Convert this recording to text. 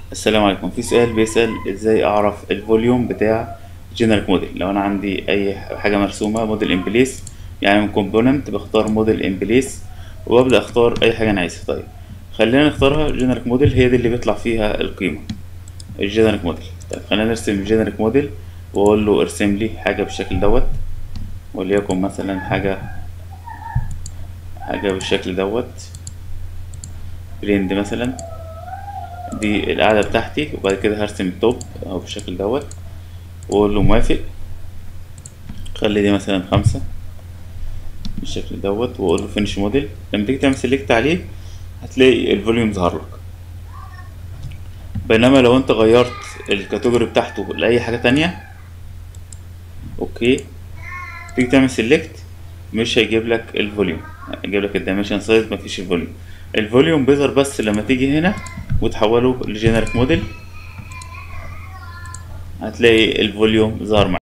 السلام عليكم في سؤال بيسأل ازاي اعرف الفوليوم بتاع جنريك موديل لو انا عندي اي حاجة مرسومة موديل ان بليس يعني من كومبوننت بختار موديل ان بليس وابدأ اختار اي حاجة انا عايزها طيب خلينا نختارها جنريك موديل هي دي اللي بيطلع فيها القيمة الجنريك موديل طيب خلينا نرسم الجنريك موديل واقول له ارسم لي حاجة بالشكل دوت وليكن مثلا حاجة حاجة بالشكل دوت بليند مثلا دي القاعدة بتاعتي وبعد كده هرسم التوب اهو بالشكل دوت واقول له موافق خلي دي مثلا خمسة بالشكل دوت واقول له فينش موديل لما تيجي تعمل سيلكت عليه هتلاقي الفوليوم ظهر لك بينما لو انت غيرت الكاتيجوري بتاعته لأي حاجة تانية اوكي تيجي تعمل سيلكت مش هيجيب لك الفوليوم هيجيب لك الدايمنشن سايز مفيش الفوليوم الفوليوم بيظهر بس لما تيجي هنا وتحوله لجينيريك موديل هتلاقي الفوليوم ظهر معاك